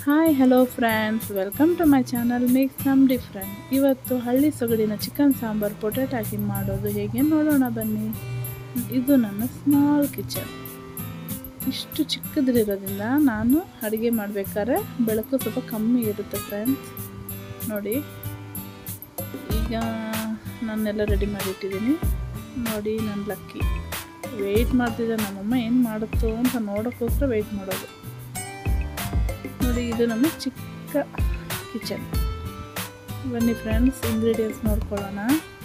hi hello friends welcome to my channel make some different ಇವತ್ತು ಹಳ್ಳಿ ಸೊಗಡಿನ chicken sambar potato ಹಾಕಿ ಮಾಡೋದು ಹೇಗೆ ನೋಡೋಣ ಬನ್ನಿ ಇದು ನನ್ನ ಸ್ಮಾಲ್ ಕಿಚನ್ ಇಷ್ಟು ಚಿಕ್ಕದಿರೋದ್ರಿಂದ ನಾನು ಅಡುಗೆ ಮಾಡಬೇಕಾದ್ರೆ ಬೆಳಕು ಸ್ವಲ್ಪ ಕಮ್ಮಿ ಇರುತ್ತೆ ಫ್ರೆಂಡ್ಸ್ ನೋಡಿ ಈಗ ನಾನೆಲ್ಲ ರೆಡಿ ಮಾಡಿಟ್ಟಿದ್ದೀನಿ ನೋಡಿ ನನ್ನ ಲಕ್ಕಿ ವೆಯ್ಟ್ ಮಾಡ್ತಿದ್ದೆ ನಮ್ಮಮ್ಮ ಏನು ಮಾಡುತ್ತೋ ಅಂತ ನೋಡೋಕ್ಕೋಸ್ಕರ ವೆಯ್ಟ್ ಮಾಡೋದು ನೋಡಿ ಇದು ನಮ್ಮ ಚಿಕ್ಕ ಕಿಚನ್ ಬನ್ನಿ ಫ್ರೆಂಡ್ಸ್ ಇಂಗ್ರೀಡಿಯೆಂಟ್ಸ್ ನೋಡ್ಕೊಳ್ಳೋಣ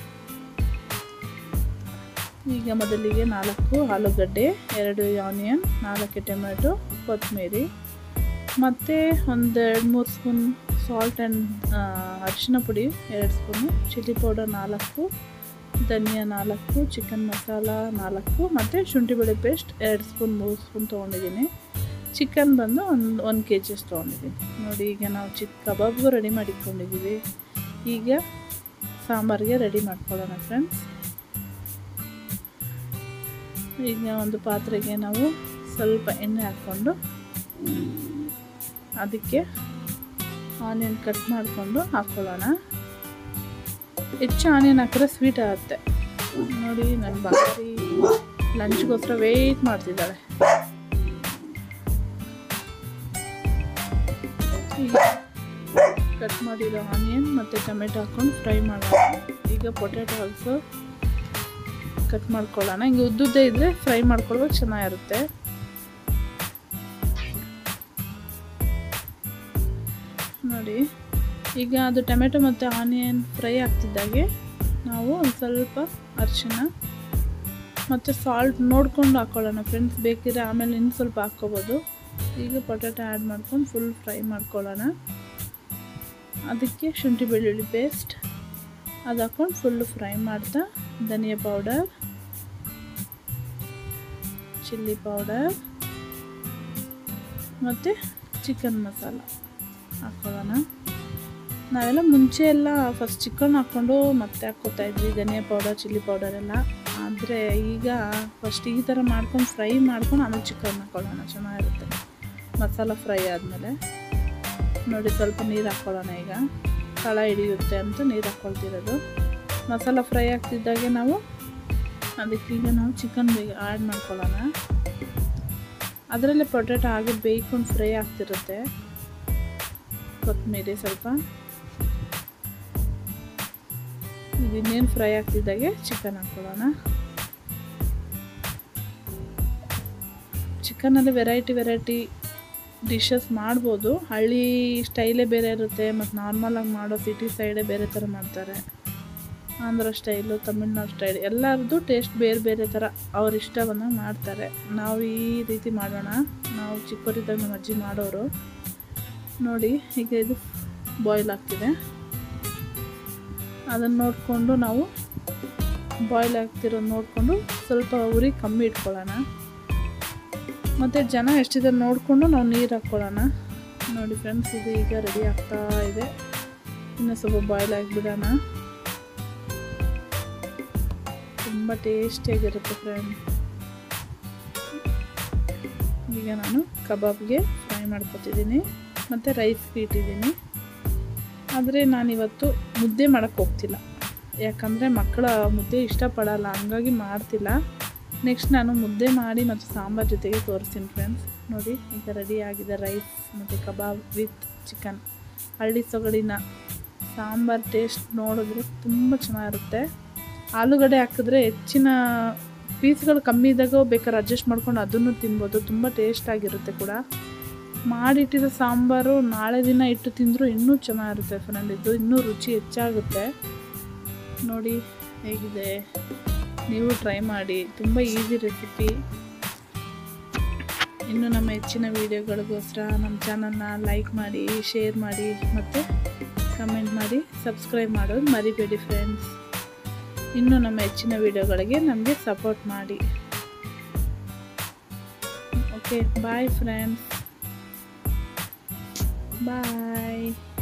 ಈಗ ಮೊದಲಿಗೆ ನಾಲ್ಕು ಆಲೂಗಡ್ಡೆ ಎರಡು ಆನಿಯನ್ ನಾಲ್ಕು ಟೊಮೆಟೊ ಕೊತ್ತಂಬರಿ ಮತ್ತು ಒಂದು ಎರಡು ಮೂರು ಸ್ಪೂನ್ ಸಾಲ್ಟ್ ಆ್ಯಂಡ್ ಅರಿಶಿನ ಪುಡಿ ಎರಡು ಸ್ಪೂನು ಚಿಲ್ಲಿ ಪೌಡರ್ ನಾಲ್ಕು ಧನಿಯಾ ನಾಲ್ಕು ಚಿಕನ್ ಮಸಾಲ ನಾಲ್ಕು ಮತ್ತು ಶುಂಠಿ ಬೆಳ್ಳುಳ್ಳಿ ಪೇಸ್ಟ್ ಎರಡು ಸ್ಪೂನ್ ಮೂರು ಸ್ಪೂನ್ ತೊಗೊಂಡಿದ್ದೀನಿ ಚಿಕನ್ ಬಂದು ಒಂದು ಒಂದು ಕೆ ಜಿಯಷ್ಟು ತೊಗೊಂಡಿದ್ದೀನಿ ನೋಡಿ ಈಗ ನಾವು ಚಿಕ್ಕ ಕಬಾಬ್ಗೂ ರೆಡಿ ಮಾಡಿಕೊಂಡಿದ್ದೀವಿ ಈಗ ಸಾಂಬಾರಿಗೆ ರೆಡಿ ಮಾಡ್ಕೊಳ್ಳೋಣ ಫ್ರೆಂಡ್ಸ್ ಈಗ ಒಂದು ಪಾತ್ರೆಗೆ ನಾವು ಸ್ವಲ್ಪ ಎಣ್ಣೆ ಹಾಕ್ಕೊಂಡು ಅದಕ್ಕೆ ಆನಿಯನ್ ಕಟ್ ಮಾಡಿಕೊಂಡು ಹಾಕ್ಕೊಳ್ಳೋಣ ಹೆಚ್ಚು ಆನಿಯನ್ ಹಾಕಿದ್ರೆ ಸ್ವೀಟ್ ಆಗುತ್ತೆ ನೋಡಿ ನನ್ನ ಬಾರಿ ಲಂಚ್ಗೋಸ್ಕರ ವೆಯ್ಟ್ ಮಾಡ್ತಿದ್ದಾಳೆ ಈಗ ಕಟ್ ಮಾಡಿರೋ ಆನಿಯನ್ ಮತ್ತು ಟೊಮೆಟೊ ಹಾಕ್ಕೊಂಡು ಫ್ರೈ ಮಾಡೋಣ ಈಗ ಪೊಟ್ಯಾಟೊ ಆಲ್ಸೋ ಕಟ್ ಮಾಡ್ಕೊಳ್ಳೋಣ ಹಿಂಗೆ ಉದ್ದುದ್ದೇ ಇದ್ದರೆ ಫ್ರೈ ಮಾಡ್ಕೊಳ್ಬೇಕು ಚೆನ್ನಾಗಿರುತ್ತೆ ನೋಡಿ ಈಗ ಅದು ಟೊಮೆಟೊ ಮತ್ತು ಆನಿಯನ್ ಫ್ರೈ ಆಗ್ತಿದ್ದಾಗೆ ನಾವು ಒಂದು ಸ್ವಲ್ಪ ಅರಿಶಿನ ಮತ್ತು ಸಾಲ್ಟ್ ನೋಡ್ಕೊಂಡು ಹಾಕ್ಕೊಳ್ಳೋಣ ಫ್ರೆಂಡ್ಸ್ ಬೇಕಿದ್ರೆ ಆಮೇಲೆ ಇನ್ನು ಸ್ವಲ್ಪ ಹಾಕ್ಕೋಬೋದು ಈಗ ಪೊಟ್ಯಾಟೊ ಆ್ಯಡ್ ಮಾಡ್ಕೊಂಡು ಫುಲ್ ಫ್ರೈ ಮಾಡ್ಕೊಳ್ಳೋಣ ಅದಕ್ಕೆ ಶುಂಠಿ ಬೆಳ್ಳುಳ್ಳಿ ಪೇಸ್ಟ್ ಅದು ಹಾಕ್ಕೊಂಡು ಫುಲ್ಲು ಫ್ರೈ ಮಾಡ್ತಾ ಧನಿಯಾ ಪೌಡರ್ ಚಿಲ್ಲಿ ಪೌಡರ್ ಮತ್ತು ಚಿಕನ್ ಮಸಾಲ ಹಾಕ್ಕೊಳ್ಳೋಣ ನಾವೆಲ್ಲ ಮುಂಚೆ ಎಲ್ಲ ಫಸ್ಟ್ ಚಿಕನ್ ಹಾಕ್ಕೊಂಡು ಮತ್ತೆ ಹಾಕ್ಕೋತಾ ಇದ್ವಿ ಧನಿಯಾ ಪೌಡರ್ ಚಿಲ್ಲಿ ಪೌಡರ್ ಎಲ್ಲ ಆದರೆ ಈಗ ಫಸ್ಟ್ ಈ ಥರ ಮಾಡ್ಕೊಂಡು ಫ್ರೈ ಮಾಡ್ಕೊಂಡು ಆಮೇಲೆ ಚಿಕನ್ ಹಾಕ್ಕೊಳ್ಳೋಣ ಚೆನ್ನಾಗಿರುತ್ತೆ ಮಸಾಲ ಫ್ರೈ ಆದಮೇಲೆ ನೋಡಿ ಸ್ವಲ್ಪ ನೀರು ಹಾಕ್ಕೊಳ್ಳೋಣ ಈಗ ತಳ ಹಿಡಿಯುತ್ತೆ ಅಂತ ನೀರು ಹಾಕ್ಕೊಳ್ತಿರೋದು ಮಸಾಲ ಫ್ರೈ ಆಗ್ತಿದ್ದಾಗೆ ನಾವು ಅದಕ್ಕೀಗ ನಾವು ಚಿಕನ್ ಬೇಗ ಆ್ಯಡ್ ಮಾಡ್ಕೊಳ್ಳೋಣ ಅದರಲ್ಲೇ ಪೊಟ್ಯಾಟೊ ಹಾಗೆ ಬೇಯ್ಕೊಂಡು ಫ್ರೈ ಆಗ್ತಿರುತ್ತೆ ಕೊತ್ತಂಬರಿ ಸ್ವಲ್ಪ ಇನ್ನೇನು ಫ್ರೈ ಆಗ್ತಿದ್ದಾಗೆ ಚಿಕನ್ ಹಾಕ್ಕೊಳ್ಳೋಣ ಚಿಕನಲ್ಲಿ ವೆರೈಟಿ ವೆರೈಟಿ ಡಿಶಸ್ ಮಾಡ್ಬೋದು ಹಳ್ಳಿ ಸ್ಟೈಲೇ ಬೇರೆ ಇರುತ್ತೆ ಮತ್ತು ನಾರ್ಮಲಾಗಿ ಮಾಡೋ ಸಿಟಿ ಸೈಡೇ ಬೇರೆ ಥರ ಮಾಡ್ತಾರೆ ಆಂಧ್ರ ಸ್ಟೈಲು ತಮಿಳ್ನಾಡು ಸ್ಟೈಲ್ ಎಲ್ಲರದ್ದು ಟೇಸ್ಟ್ ಬೇರೆ ಬೇರೆ ಥರ ಅವ್ರ ಇಷ್ಟ ಬಂದಂಗೆ ಮಾಡ್ತಾರೆ ನಾವು ಈ ರೀತಿ ಮಾಡೋಣ ನಾವು ಚಿಕ್ಕವರಿದ್ದಾಗ ನಮ್ಮ ಅಜ್ಜಿ ಮಾಡೋರು ನೋಡಿ ಈಗ ಇದು ಬಾಯ್ಲ್ ಆಗ್ತಿದೆ ಅದನ್ನು ನೋಡಿಕೊಂಡು ನಾವು ಬಾಯ್ಲ್ ಆಗ್ತಿರೋದು ನೋಡಿಕೊಂಡು ಸ್ವಲ್ಪ ಉರಿ ಕಮ್ಮಿ ಇಟ್ಕೊಳ್ಳೋಣ ಮತ್ತು ಜನ ಎಷ್ಟಿದೆ ನೋಡಿಕೊಂಡು ನಾವು ನೀರು ಹಾಕ್ಕೊಳ್ಳೋಣ ನೋಡಿ ಫ್ರೆಂಡ್ಸ್ ಇದು ಈಗ ರೆಡಿ ಆಗ್ತಾ ಇದೆ ಇನ್ನು ಸ್ವಲ್ಪ ಬಾಯ್ಲ್ ಆಗಿಬಿಡೋಣ ತುಂಬ ಟೇಸ್ಟಿಯಾಗಿರುತ್ತೆ ಫ್ರೆಂಡ್ ಈಗ ನಾನು ಕಬಾಬ್ಗೆ ಫ್ರೈ ಮಾಡ್ಕೊತಿದ್ದೀನಿ ಮತ್ತು ರೈಸ್ಗೆ ಇಟ್ಟಿದ್ದೀನಿ ಆದರೆ ನಾನಿವತ್ತು ಮುದ್ದೆ ಮಾಡೋಕ್ಕೆ ಹೋಗ್ತಿಲ್ಲ ಯಾಕಂದರೆ ಮಕ್ಕಳ ಮುದ್ದೆ ಇಷ್ಟಪಡಲ್ಲ ಹಂಗಾಗಿ ಮಾಡ್ತಿಲ್ಲ ನೆಕ್ಸ್ಟ್ ನಾನು ಮುದ್ದೆ ಮಾಡಿ ಮತ್ತು ಸಾಂಬಾರು ಜೊತೆಗೆ ತೋರಿಸ್ತೀನಿ ಫ್ರೆಂಡ್ಸ್ ನೋಡಿ ಈಗ ರೆಡಿ ಆಗಿದೆ ರೈಸ್ ಮತ್ತು ಕಬಾಬ್ ವಿತ್ ಚಿಕನ್ ಹಳ್ಳಿ ಸೊಗಡಿನ ಸಾಂಬಾರು ಟೇಸ್ಟ್ ನೋಡಿದ್ರೆ ತುಂಬ ಚೆನ್ನಾಗಿರುತ್ತೆ ಆಲೂಗಡ್ಡೆ ಹಾಕಿದ್ರೆ ಹೆಚ್ಚಿನ ಪೀಸ್ಗಳು ಕಮ್ಮಿ ಇದ್ದಾಗ ಬೇಕಾದ್ರೆ ಅಡ್ಜಸ್ಟ್ ಮಾಡ್ಕೊಂಡು ಅದನ್ನು ತಿನ್ಬೋದು ತುಂಬ ಟೇಸ್ಟಾಗಿರುತ್ತೆ ಕೂಡ ಮಾಡಿಟ್ಟಿರೋ ಸಾಂಬಾರು ನಾಳೆ ದಿನ ಇಟ್ಟು ತಿಂದರೂ ಇನ್ನೂ ಚೆನ್ನಾಗಿರುತ್ತೆ ಫ್ರೆಂಡ್ ಇದು ಇನ್ನೂ ರುಚಿ ಹೆಚ್ಚಾಗುತ್ತೆ ನೋಡಿ ಹೇಗಿದೆ ನೀವು ಟ್ರೈ ಮಾಡಿ ತುಂಬ ಈಸಿ ರೆಸಿಪಿ ಇನ್ನು ನಮ್ಮ ಹೆಚ್ಚಿನ ವೀಡಿಯೋಗಳಿಗೋಸ್ಕರ ನಮ್ಮ ಚಾನಲ್ನ ಲೈಕ್ ಮಾಡಿ ಶೇರ್ ಮಾಡಿ ಮತ್ತು ಕಮೆಂಟ್ ಮಾಡಿ ಸಬ್ಸ್ಕ್ರೈಬ್ ಮಾಡೋದು ಮರಿಬೇಡಿ ಫ್ರೆಂಡ್ಸ್ ಇನ್ನು ನಮ್ಮ ಹೆಚ್ಚಿನ ವೀಡಿಯೋಗಳಿಗೆ ನಮಗೆ ಸಪೋರ್ಟ್ ಮಾಡಿ ಓಕೆ ಬಾಯ್ ಫ್ರೆಂಡ್ಸ್ ಬಾಯ್